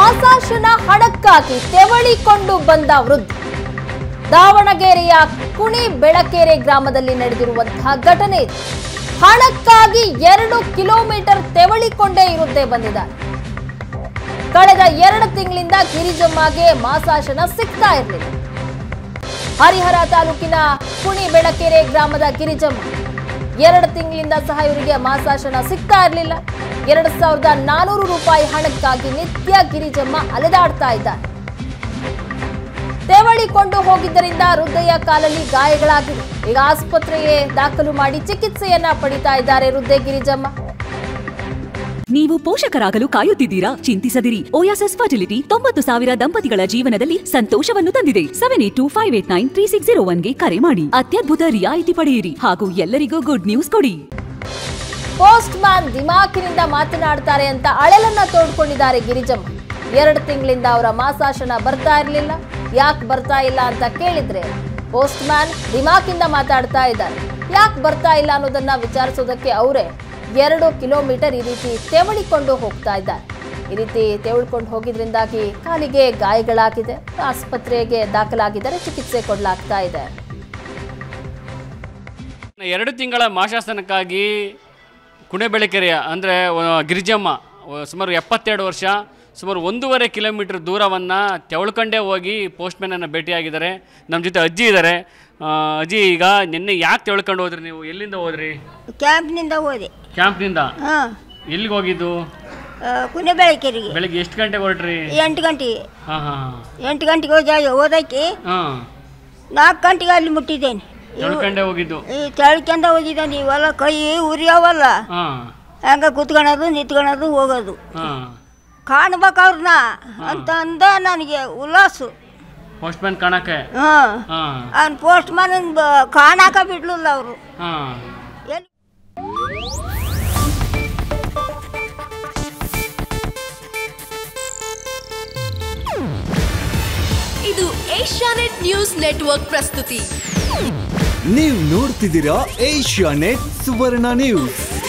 ಮಾಸಾಶನ ಹಣಕ್ಕಾಗಿ ತೆವಳಿಕೊಂಡು ಬಂದ ವೃದ್ಧ ದಾವಣಗೆರೆಯ ಕುಣಿ ಬೆಳಕೆರೆ ಗ್ರಾಮದಲ್ಲಿ ನಡೆದಿರುವಂತಹ ಘಟನೆ ಇದು ಹಣಕ್ಕಾಗಿ ಎರಡು ಕಿಲೋಮೀಟರ್ ತೆವಳಿಕೊಂಡೇ ಇರುತ್ತೆ ಬಂದಿದ್ದಾರೆ ಕಳೆದ ಎರಡು ತಿಂಗಳಿಂದ ಗಿರಿಜಮ್ಮಗೆ ಮಾಸಾಶನ ಸಿಗ್ತಾ ಇರಲಿಲ್ಲ ಹರಿಹರ ತಾಲೂಕಿನ ಕುಣಿ ಬೆಳಕೆರೆ ಗ್ರಾಮದ ಗಿರಿಜಮ್ಮ ಎರಡು ತಿಂಗಳಿಂದ ಸಹ ಇವರಿಗೆ ಮಾಸಾಶನ ಸಿಗ್ತಾ ಇರಲಿಲ್ಲ ಎರಡು ಸಾವಿರದ ನಾನೂರು ರೂಪಾಯಿ ಹಣಕ್ಕಾಗಿ ನಿತ್ಯ ಗಿರಿಜಮ್ಮ ಅಲೆದಾಡ್ತಾ ಇದ್ದಾರೆ ತೆವಳಿಕೊಂಡು ಹೋಗಿದ್ದರಿಂದ ಹೃದಯ ಕಾಲಲ್ಲಿ ಗಾಯಗಳಾಗಿವೆ ಈಗ ಆಸ್ಪತ್ರೆಗೆ ದಾಖಲು ಮಾಡಿ ಚಿಕಿತ್ಸೆಯನ್ನ ಪಡಿತಾ ಇದ್ದಾರೆ ವೃದ್ಧೆ ಗಿರಿಜಮ್ಮ ನೀವು ಪೋಷಕರಾಗಲು ಕಾಯುತ್ತಿದ್ದೀರಾ ಚಿಂತಿಸದಿರಿ ಓಯಾಸಸ್ ಫರ್ಟಿಲಿಟಿ ತೊಂಬತ್ತು ಸಾವಿರ ದಂಪತಿಗಳ ಜೀವನದಲ್ಲಿ ಸಂತೋಷವನ್ನು ತಂದಿದೆ seven eight two five eight nine three six zero ಒನ್ಗೆ ಕರೆ ಮಾಡಿ ಅತ್ಯದ್ಭುತ ರಿಯಾಯಿತಿ ಪಡೆಯಿರಿ ಹಾಗೂ ಎಲ್ಲರಿಗೂ ಗುಡ್ ನ್ಯೂಸ್ ಕೊಡಿ ಪೋಸ್ಟ್ ಮ್ಯಾನ್ ದಿಮಾಕಿನಿಂದ ಮಾತನಾಡ್ತಾರೆ ಅಂತ ಅಳಲನ್ನ ತೋಡ್ಕೊಂಡಿದ್ದಾರೆ ಗಿರಿಜಮ್ಮ ಎರಡು ತಿಂಗಳಿಂದ ಅವರ ಮಾಸಾಶನ ಬರ್ತಾ ಇರಲಿಲ್ಲ ಯಾಕೆ ಬರ್ತಾ ಇಲ್ಲ ಅಂತ ಕೇಳಿದ್ರೆ ಪೋಸ್ಟ್ ಮ್ಯಾನ್ ದಿಮಾಕಿಂದ ಮಾತಾಡ್ತಾ ಇದ್ದಾರೆ ಯಾಕೆ ಬರ್ತಾ ಇಲ್ಲ ಅನ್ನೋದನ್ನ ವಿಚಾರಿಸೋದಕ್ಕೆ ಅವರೇ ಎರಡು ಕಿಲೋಮೀಟರ್ ಈ ರೀತಿ ತೆವಳಿಕೊಂಡು ಹೋಗ್ತಾ ಇದ್ದಾರೆ ಈ ರೀತಿ ತೆವಳ್ಕೊಂಡು ಹೋಗಿದ್ರಿಂದಾಗಿ ಕಾಲಿಗೆ ಗಾಯಗಳಾಗಿದೆ ಆಸ್ಪತ್ರೆಗೆ ದಾಖಲಾಗಿದ್ದಾರೆ ಚಿಕಿತ್ಸೆ ಕೊಡಲಾಗ್ತಾ ಇದೆ ಎರಡು ತಿಂಗಳ ಮಾಶಾಸನಕ್ಕಾಗಿ ಕುಣೆಬೆಳಕೆರೆಯ ಅಂದರೆ ಗಿರಿಜಮ್ಮ ವ- ಸುಮಾರು ಎಪ್ಪತ್ತೆರಡು ವರ್ಷ ಸುಮಾರು ಒಂದೂವರೆ ಕಿಲೋಮೀಟರ್ ದೂರವನ್ನು ತೆವಳ್ಕೊಂಡೇ ಹೋಗಿ ಪೋಸ್ಟ್ಮ್ಯಾನನ್ನು ಭೇಟಿಯಾಗಿದ್ದಾರೆ ನಮ್ಮ ಜೊತೆ ಅಜ್ಜಿ ಇದ್ದಾರೆ ಆ, ಅಜ್ಜಿ ಈಗ ನಿನ್ನೆ ಯಾಕೆ ತೆವಳ್ಕೊಂಡು ಹೋದ್ರಿ ನೀವು ಎಲ್ಲಿಂದ ಹೋದ್ರಿ ಕ್ಯಾಂಪ್ನಿಂದ ಹೋದೆ ಕ್ಯಾಂಪ್ನಿಂದ ಹಾಂ ಎಲ್ಲಿಗೆ ಹೋಗಿದ್ದು ಕುನೆ ಬೆಳಕೆರಿಗೆ ಬೆಳಗ್ಗೆ ಎಷ್ಟು ಗಂಟೆಗೆ ಹೊರಟ್ರಿ ಎಂಟು ಗಂಟೆಗೆ ಹಾಂ ಹಾಂ ಎಂಟು ಗಂಟೆಗೆ ಹೋದ ಓದಕ್ಕೆ ಹಾಂ ನಾಲ್ಕು ಗಂಟೆಗೆ ಅಲ್ಲಿ ಮುಟ್ಟಿದ್ದೇನೆ ಇವು- ತೆವಳ್ಕೊಂಡೇ ಹೋಗಿದ್ದು ಈ ತೆಳ್ಕೊಂಡ ಹೋಗಿದ್ದಾನೆ ಇವೆಲ್ಲ ಕೈ ಉರಿಯವಲ್ಲ ಹಾಂ ಹಂಗ ಕುತ್ಕೊಳೋದು ನಿಂತ್ಕೊಳೋದು ಹೋಗೋದು ಹಾಂ ಕಾಣ್ಬೇಕವ್ರನ್ನ ಅಂತ ಅಂದ ನನಗೆ ಉಲ್ಲಾಸು ಪೋಸ್ಟ್ಮ್ಯಾನ್ ಕಾಣಕ್ಕೆ ಹಾಂ ಹಾಂ ಅವ್ನು ಪೋಸ್ಟ್ ಮ್ಯಾನ್ ಕಾಣಾಕ ಬಿಡ್ಲಿಲ್ಲ ಅವರು ಹಾಂ ಎಲ್ಲಿ ಇದು ಏಷ್ಯಾನೆಟ್ ನ್ಯೂಸ್ ನೆಟ್ವರ್ಕ್ ಪ್ರಸ್ತುತಿ ನೀವು ನೋಡ್ತಿದ್ದೀರಾ ಏಷ್ಯಾ ನೆಟ್ ಸುವರ್ಣ ನ್ಯೂಸ್